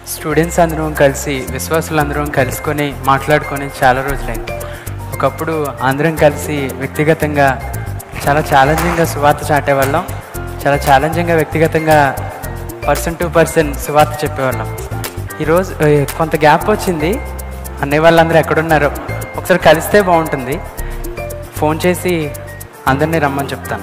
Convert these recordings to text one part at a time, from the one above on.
Students అందరం కలిసి విశ్వాసులు అందరం కలుసుకొని మాట్లాడుకొని చాలా రోజులైంది ఒకప్పుడు అందరం కలిసి వ్యక్తిగతంగా చాలా ఛాలెంజింగ్గా సువార్త చాటేవాళ్ళం చాలా ఛాలెంజింగ్గా వ్యక్తిగతంగా పర్సన్ టు పర్సన్ సువార్త చెప్పేవాళ్ళం ఈరోజు ఏ, కొంత గ్యాప్ వచ్చింది అన్నయ్య వాళ్ళందరూ ఎక్కడున్నారో ఒకసారి కలిస్తే బాగుంటుంది ఫోన్ చేసి అందరినీ రమ్మని చెప్తాను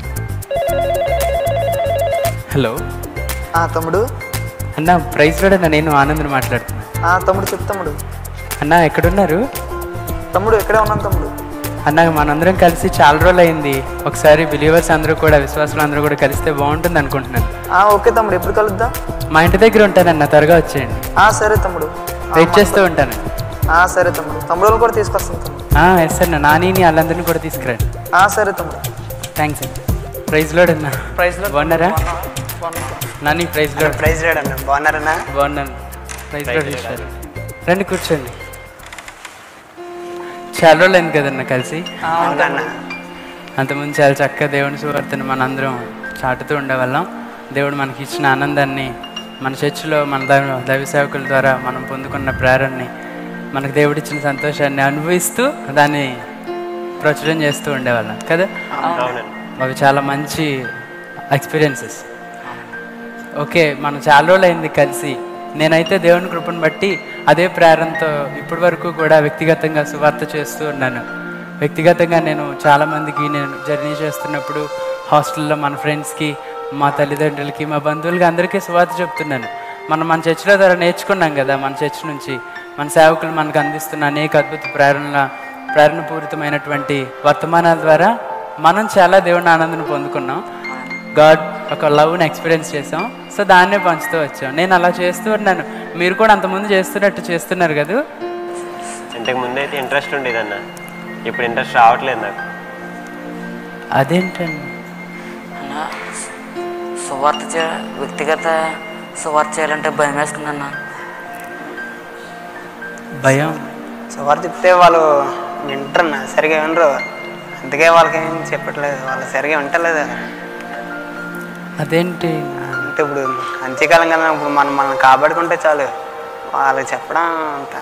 హలో ఆ తమ్ముడు అన్న ప్రైజ్ కూడా నేను ఆనందని మాట్లాడుతున్నాను ఆ తమ్ముడు చెప్పు తమ్ముడు అన్న ఎక్కడున్నారు తమ్ముడు ఇక్కడే ఉన్నాను తమ్ముడు అన్న మనందరం కలిసి చాలా రోజులు అయింది ఒకసారి బిలీవర్స్ అందరూ కూడా విశ్వాసులు అందరూ కూడా కలిస్తే బాగుంటుంది అనుకుంటున్నాను ఆ ఓకే తమ్ముడు ఎప్పుడు కలుద్దాం మా ఇంటి దగ్గర ఉంటానన్న త్వరగా వచ్చేయండి ఆ సరే తమ్ముడు ఆ, వెయిట్ చేస్తూ ఉంటాను ఆ సరే తమ్ముడు తమ్ముడు వాళ్ళని కూడా తీసుకొస్తాను తమ్ముడు ఎస్ అన్న నానిని వాళ్ళందరినీ కూడా తీసుకురండి ఆ సరే తమ్ముడు థ్యాంక్స్ అండి ప్రైజ్ లోడ్ అన్న ప్రైజ్ లో బాగున్నారా నాని ప్రైజ్ లోడ్ ప్రైజ్ రేడ్ అన్న బాగున్నారన్నా బాగున్నాను ప్రైజ్ లోడ్ చేశారు రండి కూర్చోండి చాలా రోజులు అయింది కదన్న కలిసి అవునన్నా అంతకుముందు చాలా చక్కగా దేవుని సువార్తను మనందరం చాటుతూ ఉండేవాళ్ళం దేవుడు మనకి ఇచ్చిన ఆనందాన్ని మన చర్చిలో మన దైవ దైవ సేవకుల ద్వారా మనం పొందుకున్న ప్రేరణని మనకు దేవుడిచ్చిన సంతోషాన్ని అనుభవిస్తూ దాన్ని ప్రచురం చేస్తూ ఉండేవాళ్ళం కదా అవి చాలా మంచి ఎక్స్పీరియన్సెస్ ఓకే మనం చాలా రోజులు అయింది కలిసి నేనైతే దేవుని కృపను బట్టి అదే ప్రేరణతో ఇప్పటి వరకు కూడా వ్యక్తిగతంగా సువార్త చేస్తూ ఉన్నాను వ్యక్తిగతంగా నేను చాలామందికి నేను జర్నీ చేస్తున్నప్పుడు హాస్టల్లో మన ఫ్రెండ్స్కి మా తల్లిదండ్రులకి మా బంధువులకి అందరికీ సువార్త చెప్తున్నాను మనం మన చర్చిలో ద్వారా నేర్చుకున్నాం కదా మన చర్చ్ నుంచి మన సేవకులు మనకు అందిస్తున్న అనేక అద్భుత ప్రేరణల ప్రేరణపూరితమైనటువంటి వర్తమానాల ద్వారా మనం చాలా దేవుని ఆనందం పొందుకున్నాం గాడ్ ఒక లవ్ని ఎక్స్పీరియన్స్ చేసాం సో దాన్నే పంచుతూ వచ్చాం నేను అలా చేస్తూ ఉన్నాను మీరు కూడా అంతకుముందు చేస్తున్నట్టు చేస్తున్నారు కదా ఇంతకు ముందు అయితే ఇంట్రెస్ట్ ఉండేదన్న ఇప్పుడు ఇంట్రెస్ట్ రావట్లేదు నాకు అదేంటండి అన్న సువార్త చే వ్యక్తిగత సువార్త చేయాలంటే భయం వేస్తుందన్న భయం సో వారు చెప్తే వాళ్ళు వింటారన్న సరిగా వినరు అందుకే వాళ్ళకి ఏం చెప్పట్లేదు వాళ్ళు సరిగా వింటలేదు అదేంటి అంటే ఇప్పుడు అంత్యకాలం కదా ఇప్పుడు మనం మనం కాపాడుకుంటే చాలు వాళ్ళకి చెప్పడం అంత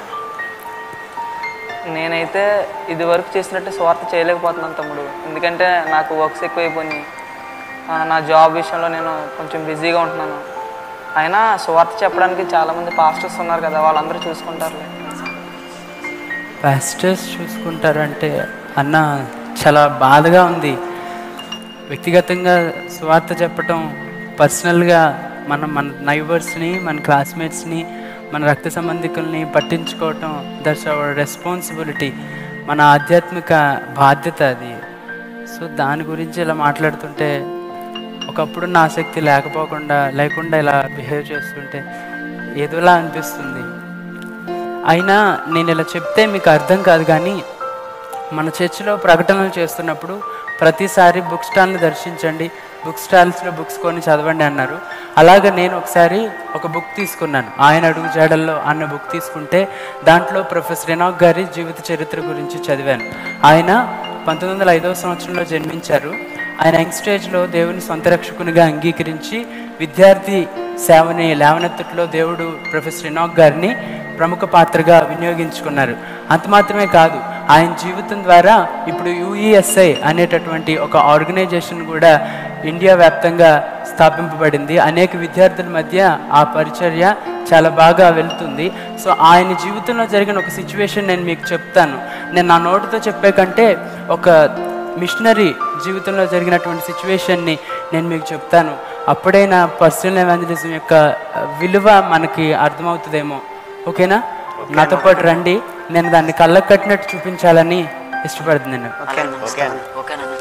నేనైతే ఇది వరకు చేసినట్టు స్వార్థ చేయలేకపోతున్నాను తమ్ముడు ఎందుకంటే నాకు వర్క్స్ ఎక్కువైపోయినాయి ఆ, నా జాబ్ విషయంలో నేను కొంచెం బిజీగా ఉంటున్నాను అయినా స్వార్థ చెప్పడానికి చాలామంది పాస్టర్స్ ఉన్నారు కదా వాళ్ళందరూ చూసుకుంటారులే పాస్టర్స్ చూసుకుంటారంటే అన్న చాలా బాధగా ఉంది వ్యక్తిగతంగా స్వార్థ చెప్పటం పర్సనల్గా మనం మన నైబర్స్ని మన క్లాస్మేట్స్ని మన రక్త సంబంధికుల్ని పట్టించుకోవటం దట్స్ అవర్ రెస్పాన్సిబిలిటీ మన ఆధ్యాత్మిక బాధ్యత అది సో దాని గురించి ఇలా మాట్లాడుతుంటే ఒకప్పుడు నా ఆసక్తి లేకపోకుండా లేకుండా ఇలా బిహేవ్ చేస్తుంటే ఏదోలా అనిపిస్తుంది అయినా నేను ఇలా చెప్తే మీకు అర్థం కాదు కానీ మన చర్చిలో ప్రకటనలు చేస్తున్నప్పుడు ప్రతిసారి బుక్ స్టాల్ని దర్శించండి బుక్ స్టాల్స్లో బుక్స్ కొని చదవండి అన్నారు అలాగే నేను ఒకసారి ఒక బుక్ తీసుకున్నాను ఆయన అడుగు జాడల్లో అన్న బుక్ తీసుకుంటే దాంట్లో ప్రొఫెసర్ ఎనాక్ గారి జీవిత చరిత్ర గురించి చదివాను ఆయన పంతొమ్మిది వందల ఐదవ సంవత్సరంలో జన్మించారు ఆయన యంగ్ స్టేజ్లో దేవుని సొంత రక్షకునిగా అంగీకరించి విద్యార్థి సేవని లేవనెత్తట్లో దేవుడు ప్రొఫెసర్ ఇనాక్ గారిని ప్రముఖ పాత్రగా వినియోగించుకున్నారు అంత మాత్రమే కాదు ఆయన జీవితం ద్వారా ఇప్పుడు యుఈఎస్ఐ అనేటటువంటి ఒక ఆర్గనైజేషన్ కూడా ఇండియా వ్యాప్తంగా స్థాపింపబడింది అనేక విద్యార్థుల మధ్య ఆ పరిచర్య చాలా బాగా వెళ్తుంది సో ఆయన జీవితంలో జరిగిన ఒక సిచ్యువేషన్ నేను మీకు చెప్తాను నేను నా నోటితో చెప్పే కంటే ఒక మిషనరీ జీవితంలో జరిగినటువంటి సిచ్యువేషన్ని నేను మీకు చెప్తాను అప్పుడైనా పర్సనల్ ఎవాంజలిజం యొక్క విలువ మనకి అర్థమవుతుందేమో ఓకేనా నాతో పాటు రండి నేను దాన్ని కళ్ళకు కట్టినట్టు చూపించాలని ఇష్టపడుతున్నాను ఓకే అన్న ఓకే అన్న ఓకేనన్న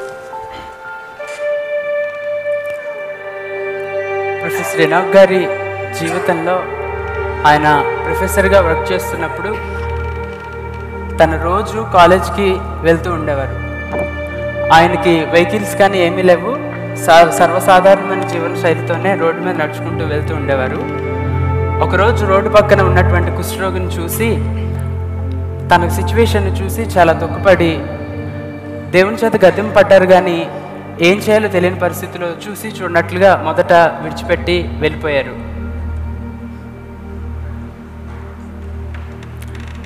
ప్రొఫెసర్ ఎనాక్ గారి జీవితంలో ఆయన ప్రొఫెసర్గా వర్క్ చేస్తున్నప్పుడు తన రోజు కాలేజ్కి వెళ్తూ ఉండేవారు ఆయనకి వెహికల్స్ కానీ ఏమీ లేవు సా- సర్వసాధారణమైన జీవన శైలితోనే రోడ్డు మీద నడుచుకుంటూ వెళ్తూ ఉండేవారు ఒకరోజు రోడ్డు పక్కన ఉన్నటువంటి కుష్ఠరోగిని చూసి తన సిచ్యువేషన్ని చూసి చాలా దుఃఖపడి దేవుని చేత గద్దెం పడ్డారు కానీ ఏం చేయాలో తెలియని పరిస్థితిలో చూసి చూడనట్లుగా మొదట విడిచిపెట్టి వెళ్ళిపోయారు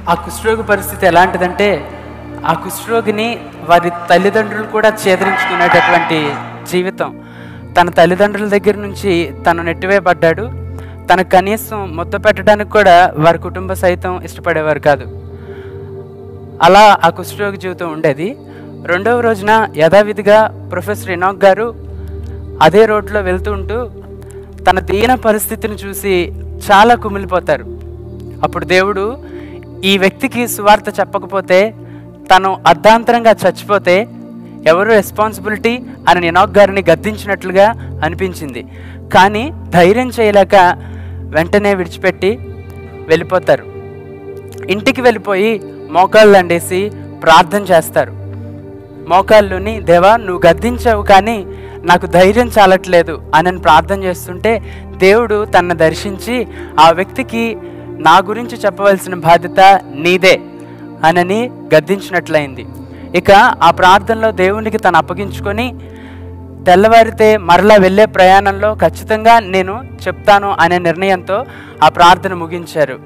ఆ కుష్ఠరోగి పరిస్థితి ఎలాంటిదంటే ఆ కుష్ఠరోగిని వారి తల్లిదండ్రులు కూడా ఛేదరించుకునేటటువంటి జీవితం తన తల్లిదండ్రుల దగ్గర నుంచి తను నెట్టివేయబడ్డాడు తన కనీసం ముద్ద పెట్టడానికి కూడా వారి కుటుంబ సైతం ఇష్టపడేవారు కాదు అలా ఆ కుష్ఠరోగి జీవితం ఉండేది రెండవ రోజున యథావిధిగా ప్రొఫెసర్ ఇనాక్ గారు అదే రోడ్లో వెళ్తూ ఉంటూ తన దీన పరిస్థితిని చూసి చాలా కుమిలిపోతారు అప్పుడు దేవుడు ఈ వ్యక్తికి సువార్త చెప్పకపోతే తను అర్ధాంతరంగా చచ్చిపోతే ఎవరు రెస్పాన్సిబిలిటీ అని నినాక్ గారిని గద్దించినట్లుగా అనిపించింది కానీ ధైర్యం చేయలేక వెంటనే విడిచిపెట్టి వెళ్ళిపోతారు ఇంటికి వెళ్ళిపోయి మోకాళ్ళు అండేసి ప్రార్థన చేస్తారు మోకాళ్ళుని దేవా నువ్వు గద్దించావు కానీ నాకు ధైర్యం చాలట్లేదు అని నేను ప్రార్థన చేస్తుంటే దేవుడు తనను దర్శించి ఆ వ్యక్తికి నా గురించి చెప్పవలసిన బాధ్యత నీదే అనని గద్దించినట్లయింది ఇక ఆ ప్రార్థనలో దేవునికి తను అప్పగించుకొని తెల్లవారితే మరలా వెళ్ళే ప్రయాణంలో ఖచ్చితంగా నేను చెప్తాను అనే నిర్ణయంతో ఆ ప్రార్థన ముగించారు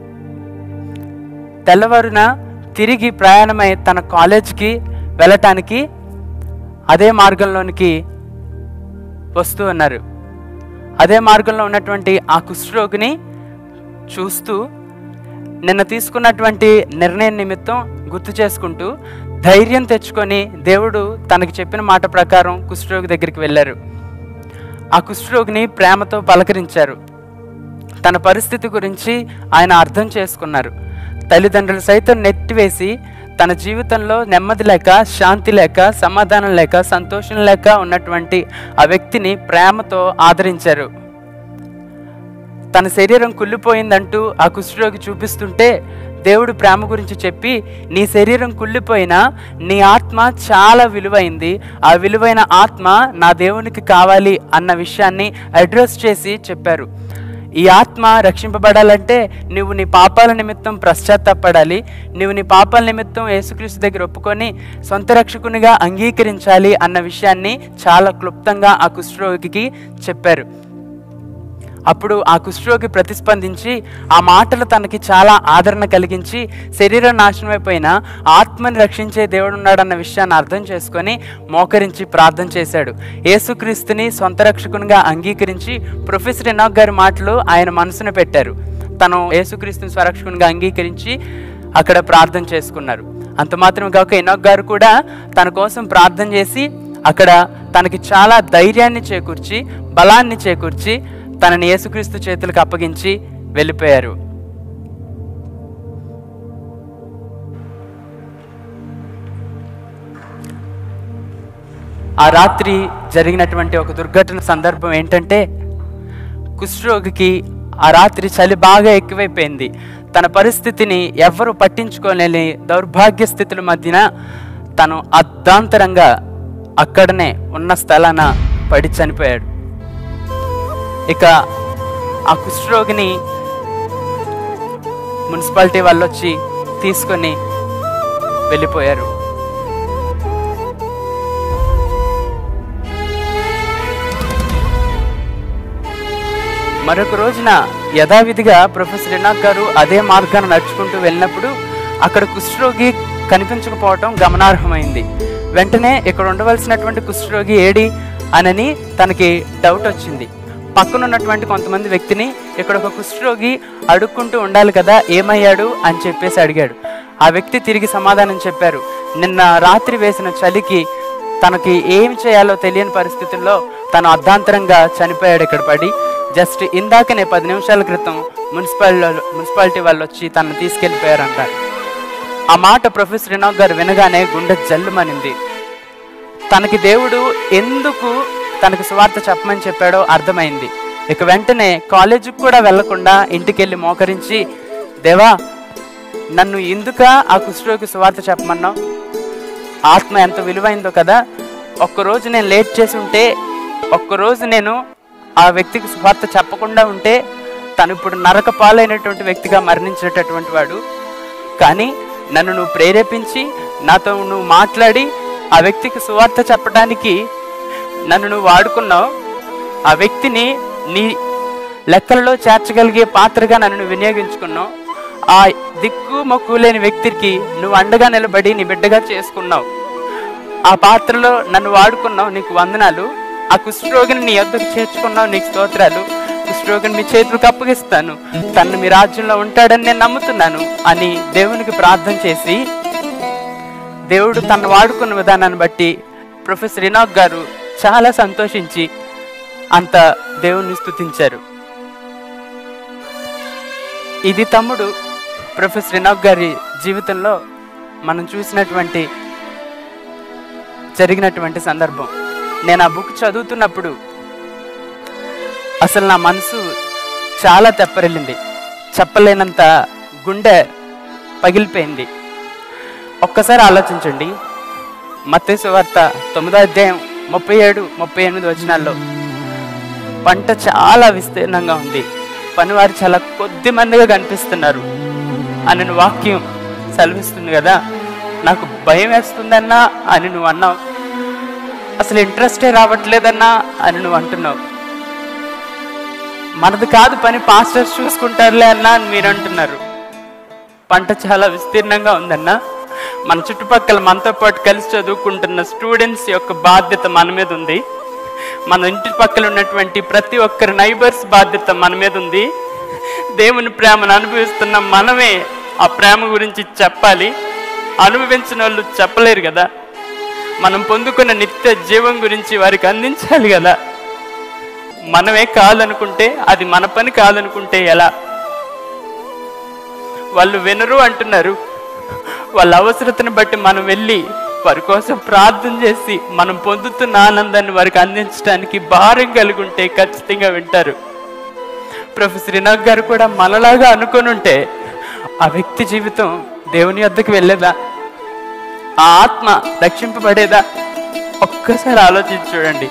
తెల్లవారున తిరిగి ప్రయాణమై తన కాలేజ్కి వెళ్ళటానికి అదే మార్గంలోనికి వస్తూ ఉన్నారు అదే మార్గంలో ఉన్నటువంటి ఆ కుష్ఠరోగిని చూస్తూ నిన్న తీసుకున్నటువంటి నిర్ణయం నిమిత్తం గుర్తు చేసుకుంటూ ధైర్యం తెచ్చుకొని దేవుడు తనకి చెప్పిన మాట ప్రకారం కుష్ఠరోగి దగ్గరికి వెళ్ళారు ఆ కుష్ఠరోగిని ప్రేమతో పలకరించారు తన పరిస్థితి గురించి ఆయన అర్థం చేసుకున్నారు తల్లిదండ్రులు సైతం నెట్టివేసి తన జీవితంలో నెమ్మది లేక శాంతి లేక సమాధానం లేక సంతోషం లేక ఉన్నటువంటి ఆ వ్యక్తిని ప్రేమతో ఆదరించారు తన శరీరం కుళ్ళిపోయిందంటూ ఆ కుష్ఠరోగి చూపిస్తుంటే దేవుడు ప్రేమ గురించి చెప్పి నీ శరీరం కుళ్ళిపోయినా నీ ఆత్మ చాలా విలువైంది ఆ విలువైన ఆత్మ నా దేవునికి కావాలి అన్న విషయాన్ని అడ్రస్ చేసి చెప్పారు ఈ ఆత్మ రక్షింపబడాలంటే నువ్వు నీ పాపాల నిమిత్తం పశ్చాత్తాపడాలి నువ్వు నీ పాపాల నిమిత్తం యేసుక్రీస్తు దగ్గర ఒప్పుకొని సొంత రక్షకునిగా అంగీకరించాలి అన్న విషయాన్ని చాలా క్లుప్తంగా ఆ కుష్ఠరోగికి చెప్పారు అప్పుడు ఆ కుష్ఠరోగి ప్రతిస్పందించి ఆ మాటలు తనకి చాలా ఆదరణ కలిగించి శరీరం నాశనం అయిపోయినా ఆత్మని రక్షించే దేవుడు ఉన్నాడన్న విషయాన్ని అర్థం చేసుకొని మోకరించి ప్రార్థన చేశాడు యేసుక్రీస్తుని సొంత రక్షకునిగా అంగీకరించి ప్రొఫెసర్ ఎనాక్ గారి మాటలు ఆయన మనసును పెట్టారు తను యేసుక్రీస్తుని స్వరక్షకునిగా అంగీకరించి అక్కడ ప్రార్థన చేసుకున్నారు అంత మాత్రమే కాక ఎనాక్ గారు కూడా తన కోసం ప్రార్థన చేసి అక్కడ తనకి చాలా ధైర్యాన్ని చేకూర్చి బలాన్ని చేకూర్చి తనని యేసుక్రీస్తు చేతులకు అప్పగించి వెళ్ళిపోయారు ఆ రాత్రి జరిగినటువంటి ఒక దుర్ఘటన సందర్భం ఏంటంటే కుష్ఠరోగికి ఆ రాత్రి చలి బాగా ఎక్కువైపోయింది తన పరిస్థితిని ఎవ్వరూ పట్టించుకోలేని దౌర్భాగ్య స్థితుల మధ్యన తను అర్ధాంతరంగా అక్కడనే ఉన్న స్థలాన పడి చనిపోయాడు ఇక ఆ కుష్ఠరోగిని మున్సిపాలిటీ వాళ్ళు వచ్చి తీసుకొని వెళ్ళిపోయారు మరొక రోజున యథావిధిగా ప్రొఫెసర్ ఇనాక్ గారు అదే మార్గాన్ని నడుచుకుంటూ వెళ్ళినప్పుడు అక్కడ కుష్ఠరోగి కనిపించకపోవటం గమనార్హమైంది వెంటనే ఇక్కడ ఉండవలసినటువంటి కుష్ఠరోగి ఏడి అనని తనకి డౌట్ వచ్చింది పక్కన ఉన్నటువంటి కొంతమంది వ్యక్తిని ఇక్కడ ఒక కుష్ఠరోగి అడుక్కుంటూ ఉండాలి కదా ఏమయ్యాడు అని చెప్పేసి అడిగాడు ఆ వ్యక్తి తిరిగి సమాధానం చెప్పారు నిన్న రాత్రి వేసిన చలికి తనకి ఏం చేయాలో తెలియని పరిస్థితుల్లో తను అర్ధాంతరంగా చనిపోయాడు ఇక్కడ పడి జస్ట్ ఇందాకనే పది నిమిషాల క్రితం మున్సిపాలిటీ మున్సిపాలిటీ వాళ్ళు వచ్చి తనను తీసుకెళ్ళిపోయారంటారు ఆ మాట ప్రొఫెసర్ ఇనాక్ గారు వినగానే గుండె జల్లుమనింది తనకి దేవుడు ఎందుకు తనకు సువార్త చెప్పమని చెప్పాడో అర్థమైంది ఇక వెంటనే కాలేజీకి కూడా వెళ్లకుండా ఇంటికెళ్ళి మోకరించి దేవా నన్ను ఎందుక ఆ కుష్ఠరోగి సువార్త చెప్పమన్నావు ఆత్మ ఎంత విలువైందో కదా ఒక్కరోజు నేను లేట్ చేసి ఉంటే ఒక్కరోజు నేను ఆ వ్యక్తికి సువార్త చెప్పకుండా ఉంటే తను ఇప్పుడు నరక పాలైనటువంటి వ్యక్తిగా మరణించేటటువంటి వాడు కానీ నన్ను నువ్వు ప్రేరేపించి నాతో నువ్వు మాట్లాడి ఆ వ్యక్తికి సువార్త చెప్పడానికి నన్ను నువ్వు వాడుకున్నావు ఆ వ్యక్తిని నీ లెక్కలలో చేర్చగలిగే పాత్రగా నన్ను నువ్వు వినియోగించుకున్నావు ఆ దిక్కు మొక్కు లేని వ్యక్తికి నువ్వు అండగా నిలబడి నీ బిడ్డగా చేసుకున్నావు ఆ పాత్రలో నన్ను వాడుకున్నావు నీకు వందనాలు ఆ కుష్ఠరోగిని నీ యొద్దకు చేర్చుకున్నావు నీకు స్తోత్రాలు కుష్ఠరోగిని మీ చేతులకు అప్పగిస్తాను తను మీ రాజ్యంలో ఉంటాడని నేను నమ్ముతున్నాను అని దేవునికి ప్రార్థన చేసి దేవుడు తను వాడుకున్న విధానాన్ని బట్టి ప్రొఫెసర్ ఇనాక్ గారు చాలా సంతోషించి అంత దేవుణ్ణి స్తుతించారు ఇది తమ్ముడు ప్రొఫెసర్ ఇనాక్ గారి జీవితంలో మనం చూసినటువంటి జరిగినటువంటి సందర్భం నేను ఆ బుక్ చదువుతున్నప్పుడు అసలు నా మనసు చాలా తెప్పరిల్లింది చెప్పలేనంత గుండె పగిలిపోయింది ఒక్కసారి ఆలోచించండి మత్తయి వార్త తొమ్మిదో అధ్యాయం ముప్పై ఏడు ముప్పై ఎనిమిది వచనాల్లో పంట చాలా విస్తీర్ణంగా ఉంది పనివారు చాలా కొద్ది మందిగా కనిపిస్తున్నారు అని నువ్వు వాక్యం సెలవిస్తుంది కదా నాకు భయం వేస్తుందన్నా అని నువ్వు అన్నావు అసలు ఇంట్రెస్టే రావట్లేదన్నా అని నువ్వు అంటున్నావు మనది కాదు పని పాస్టర్స్ చూసుకుంటారులే అన్నా అని మీరు అంటున్నారు పంట చాలా విస్తీర్ణంగా ఉందన్నా మన చుట్టుపక్కల మనతో పాటు కలిసి చదువుకుంటున్న స్టూడెంట్స్ యొక్క బాధ్యత మన మీద ఉంది మన ఇంటి పక్కల ఉన్నటువంటి ప్రతి ఒక్కరి నైబర్స్ బాధ్యత మన మీద ఉంది దేవుని ప్రేమను అనుభవిస్తున్న మనమే ఆ ప్రేమ గురించి చెప్పాలి అనుభవించిన వాళ్ళు చెప్పలేరు కదా మనం పొందుకున్న నిత్య జీవం గురించి వారికి అందించాలి కదా మనమే కాదనుకుంటే అది మన పని కాదనుకుంటే ఎలా వాళ్ళు వినరు అంటున్నారు వాళ్ళ అవసరతను బట్టి మనం వెళ్ళి వారి కోసం ప్రార్థన చేసి మనం పొందుతున్న ఆనందాన్ని వారికి అందించడానికి భారం కలిగి ఉంటే ఖచ్చితంగా వింటారు ప్రొఫెసర్ ఇనాక్ గారు కూడా మనలాగా అనుకొని ఉంటే ఆ వ్యక్తి జీవితం దేవుని వద్దకు వెళ్ళేదా ఆ ఆత్మ రక్షింపబడేదా ఒక్కసారి ఆలోచించి చూడండి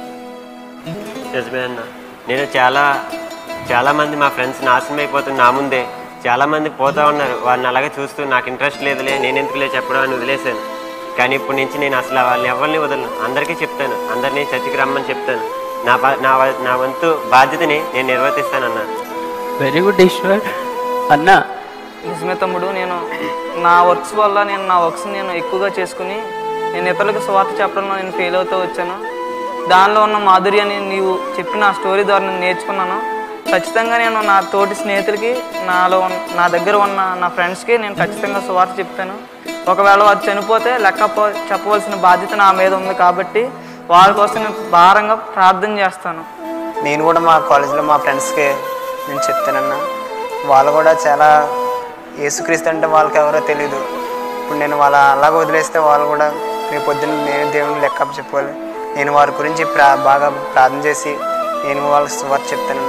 నిజమే అన్న నేను చాలా చాలా మంది మా ఫ్రెండ్స్ నాశనం అయిపోతుంది నా ముందే చాలా మంది పోతా ఉన్నారు వారిని అలాగే చూస్తూ నాకు ఇంట్రెస్ట్ లేదులే నేను ఎందుకులే చెప్పడం అని వదిలేశాను కానీ ఇప్పటి నుంచి నేను అసలు వాళ్ళని ఎవరిని వదలను అందరికీ చెప్తాను అందరినీ చర్చికి రమ్మని చెప్తాను నా బా- నా వ- నా వంతు బాధ్యతని నేను నిర్వర్తిస్తానన్నా వెరీ గుడ్ ఈశ్వర్ అన్న నిజమే తమ్ముడు నేను నా వర్క్స్ వల్ల నేను నా వర్క్స్ నేను ఎక్కువగా చేసుకుని నేను ఇతరులకు స్వార్థ చెప్పడంలో నేను ఫెయిల్ అవుతూ వచ్చాను దానిలో ఉన్న మాధుర్యాన్ని నీవు చెప్పిన ఆ స్టోరీ ద్వారా నేను నేర్చుకున్నాను ఖచ్చితంగా నేను నా తోటి స్నేహితులకి నాలో ఉన్న- నా దగ్గర ఉన్న నా ఫ్రెండ్స్కి నేను ఖచ్చితంగా స్వార్థ చెప్తాను ఒకవేళ వారు చనిపోతే లెక్క పో- చెప్పవలసిన బాధ్యత నా మీద ఉంది కాబట్టి వారి కోసం నేను భారంగా ప్రార్థన చేస్తాను నేను కూడా మా కాలేజీలో మా ఫ్రెండ్స్కి నేను చెప్తానన్నా వాళ్ళు కూడా చాలా యేసుక్రీస్తు అంటే వాళ్ళకి ఎవరో తెలియదు ఇప్పుడు నేను వాళ్ళ అలాగ వదిలేస్తే వాళ్ళు కూడా రేపు పొద్దున్న నేను దేవుని లెక్క చెప్పాలి నేను వారి గురించి ప్రా బాగా ప్రార్థన చేసి నేను వాళ్ళకి సువార్త చెప్తానన్నా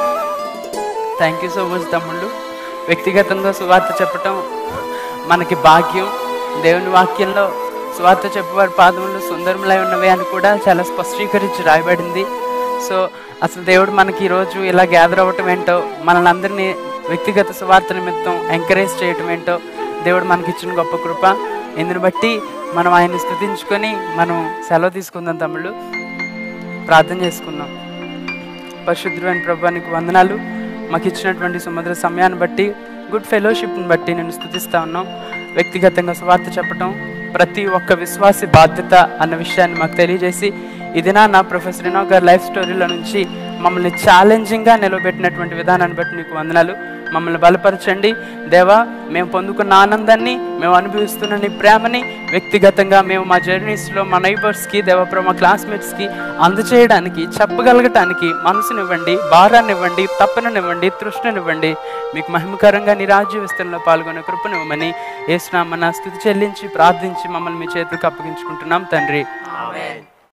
థ్యాంక్ యూ సో మచ్ తమ్ముళ్ళు వ్యక్తిగతంగా సువార్త చెప్పటం మనకి భాగ్యం దేవుని వాక్యంలో సువార్త చెప్పేవారి పాదములు సుందరములై ఉన్నవి అని కూడా చాలా స్పష్టీకరించి రాయబడింది సో అసలు దేవుడు మనకి ఈరోజు ఇలా గ్యాదర్ అవ్వటం ఏంటో మనల్ని అందరినీ వ్యక్తిగత సువార్త నిమిత్తం ఎంకరేజ్ చేయటం ఏంటో దేవుడు మనకి ఇచ్చిన గొప్ప కృప ఇందుని బట్టి మనం ఆయన్ని స్థుతించుకొని మనం సెలవు తీసుకుందాం తమ్ముళ్ళు ప్రార్థన చేసుకుందాం పరిశుద్ధమైన ప్రభానికి వందనాలు మాకు ఇచ్చినటువంటి సుమధుర సమయాన్ని బట్టి గుడ్ ఫెలోషిప్ని బట్టి నేను స్థుతిస్తా ఉన్నాం వ్యక్తిగతంగా స్వార్థ చెప్పటం ప్రతి ఒక్క విశ్వాసి బాధ్యత అన్న విషయాన్ని మాకు తెలియజేసి ఇది నా ప్రొఫెసర్ ఇనో గారి లైఫ్ స్టోరీల నుంచి మమ్మల్ని ఛాలెంజింగ్గా నిలబెట్టినటువంటి విధానాన్ని బట్టి నీకు వందనాలు మమ్మల్ని బలపరచండి దేవా మేము పొందుకున్న ఆనందాన్ని మేము అనుభవిస్తున్న నీ ప్రేమని వ్యక్తిగతంగా మేము మా జర్నీస్లో మా నైబర్స్కి దేవప్రభ మా క్లాస్మేట్స్కి అందచేయడానికి చెప్పగలగటానికి మనసునివ్వండి భారాన్నివ్వండి తప్పననివ్వండి తృష్ణనివ్వండి మీకు మహిమకరంగా నీ రాజ్య విస్తరణలో పాల్గొనే కృపనివ్వమని ఏసునామన్న స్థుతి చెల్లించి ప్రార్థించి మమ్మల్ని మీ చేతులకు అప్పగించుకుంటున్నాం తండ్రి ఆమేన్.